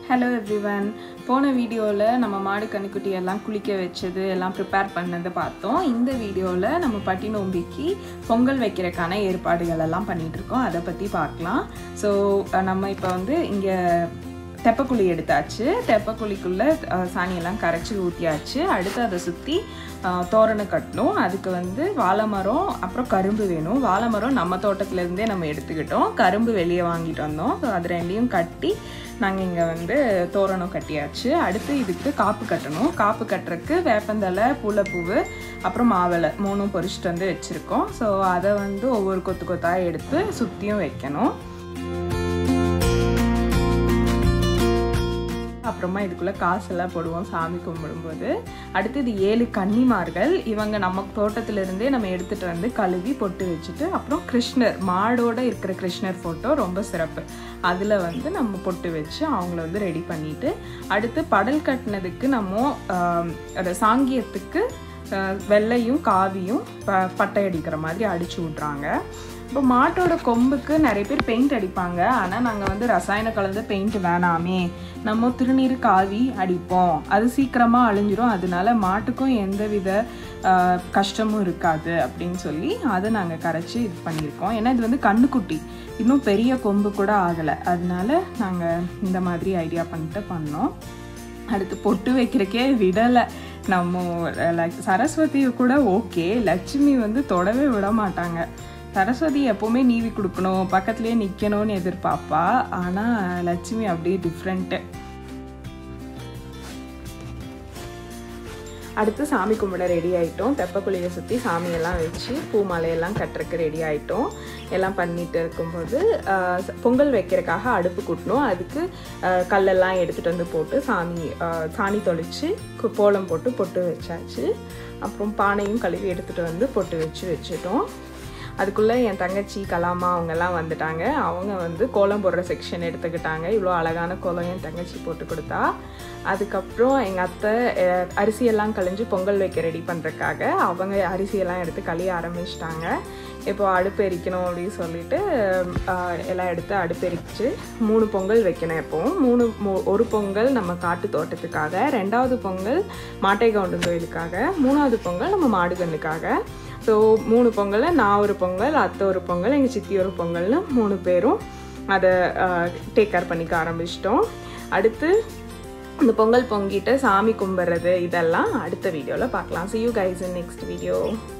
hello everyone போன வீடியோவில் நம்ம மாடு கன்னுக்குட்டி எல்லாம் குளிக்க வச்சது எல்லாம் ப்ரிப்பேர் பண்ணதை பார்த்தோம் இந்த வீடியோவில் நம்ம பட்டி நோம்பிக்கு பொங்கல் வைக்கிறதுக்கான ஏற்பாடுகள் எல்லாம் பண்ணிட்டு இருக்கோம் அதை பற்றி பார்க்கலாம் ஸோ நம்ம இப்போ வந்து இங்கே தெப்பக்குழி எடுத்தாச்சு தெப்பக்குழிக்குள்ளே சாணியெல்லாம் கரைச்சி ஊற்றியாச்சு அடுத்து அதை சுற்றி தோரணம் கட்டணும் அதுக்கு வந்து வாழை மரம் அப்புறம் கரும்பு வேணும் வாழை மரம் நம்ம தோட்டத்துலேருந்தே நம்ம எடுத்துக்கிட்டோம் கரும்பு வெளியே வாங்கிட்டு வந்தோம் ஸோ அது ரெண்டையும் கட்டி நாங்கள் இங்கே வந்து தோரணம் கட்டியாச்சு அடுத்து இதுக்கு காப்பு கட்டணும் காப்பு கட்டுறதுக்கு வேப்பந்தலை பூளைப்பூவு அப்புறம் மாவளை மூணும் பொரிச்சிட்டு வந்து வச்சுருக்கோம் ஸோ அதை வந்து ஒவ்வொரு கொத்து கொத்தாக எடுத்து சுற்றியும் வைக்கணும் அப்புறமா இதுக்குள்ளே காசெல்லாம் போடுவோம் சாமி கும்பிடும்போது அடுத்து இது ஏழு கன்னிமார்கள் இவங்க நம்ம தோட்டத்திலிருந்தே நம்ம எடுத்துகிட்டு வந்து கழுவி பொட்டு வச்சுட்டு அப்புறம் கிருஷ்ணர் மாடோட இருக்கிற கிருஷ்ணர் ஃபோட்டோ ரொம்ப சிறப்பு அதில் வந்து நம்ம பொட்டு வச்சு அவங்கள வந்து ரெடி பண்ணிட்டு அடுத்து படல் கட்டினதுக்கு நம்ம அதை சாங்கியத்துக்கு வெள்ளையும் காவியும் ப பட்டை அடிக்கிற மாதிரி அடிச்சு விட்றாங்க இப்போ மாட்டோட கொம்புக்கு நிறைய பேர் பெயிண்ட் அடிப்பாங்க ஆனால் நாங்கள் வந்து ரசாயன கலந்த பெயிண்ட் வேணாமே நம்ம திருநீர் காவி அடிப்போம் அது சீக்கிரமாக அழிஞ்சிரும் அதனால மாட்டுக்கும் எந்த வித கஷ்டமும் இருக்காது அப்படின்னு சொல்லி அதை நாங்கள் கரைச்சி இது பண்ணியிருக்கோம் ஏன்னா இது வந்து கண்ணுக்குட்டி இன்னும் பெரிய கொம்பு கூட ஆகலை அதனால நாங்கள் இந்த மாதிரி ஐடியா பண்ணிட்டு பண்ணோம் அடுத்து பொட்டு வைக்கிறக்கே விடலை நம்ம சரஸ்வதி கூட ஓகே லட்சுமி வந்து தொடவே விட மாட்டாங்க சரஸ்வதி எப்போவுமே நீவி கொடுக்கணும் பக்கத்துலேயே நிற்கணும்னு எதிர்பார்ப்பா ஆனால் லட்சுமி அப்படியே டிஃப்ரெண்ட்டு அடுத்து சாமி கும்பிட ரெடி ஆகிட்டோம் தெப்பக்குழியை சுற்றி சாமியெல்லாம் வச்சு பூ மாலையெல்லாம் கட்டுறக்கு ரெடி ஆகிட்டோம் எல்லாம் பண்ணிட்டு இருக்கும்போது பொங்கல் வைக்கிறதுக்காக அடுப்பு கூட்டணும் அதுக்கு கல்லெல்லாம் எடுத்துகிட்டு வந்து போட்டு சாமி சாணி தொளிச்சு கோலம் போட்டு பொட்டு வச்சாச்சு அப்புறம் பானையும் கழுவி எடுத்துகிட்டு வந்து பொட்டு வச்சு வச்சுட்டோம் அதுக்குள்ளே என் தங்கச்சி கலாமா அவங்கெல்லாம் வந்துட்டாங்க அவங்க வந்து கோலம் போடுற செக்ஷன் எடுத்துக்கிட்டாங்க இவ்வளோ அழகான கோலம் என் தங்கச்சி போட்டு கொடுத்தா அதுக்கப்புறம் எங்கள் அத்தை அரிசியெல்லாம் கழிஞ்சு பொங்கல் வைக்க ரெடி பண்ணுறதுக்காக அவங்க அரிசியெல்லாம் எடுத்து கழிய ஆரம்பிச்சிட்டாங்க இப்போ அடுப்பு எரிக்கணும் அப்படின்னு சொல்லிட்டு எல்லாம் எடுத்து அடுப்பு எரிச்சு மூணு பொங்கல் வைக்கணும் எப்போவும் மூணு ஒரு பொங்கல் நம்ம காட்டு தோட்டத்துக்காக ரெண்டாவது பொங்கல் மாட்டை கவுண்டன் கோயிலுக்காக மூணாவது பொங்கல் நம்ம மாடுகண்ணுக்காக ஸோ மூணு பொங்கலில் நான் ஒரு பொங்கல் அத்தை ஒரு பொங்கல் எங்கள் சித்தி ஒரு பொங்கல்னு மூணு பேரும் அதை டேக் கேர் பண்ணிக்க ஆரம்பிச்சிட்டோம் அடுத்து இந்த பொங்கல் பொங்கிட்டு சாமி கும்பிட்றது இதெல்லாம் அடுத்த வீடியோவில் பார்க்கலாம் see you guys in next video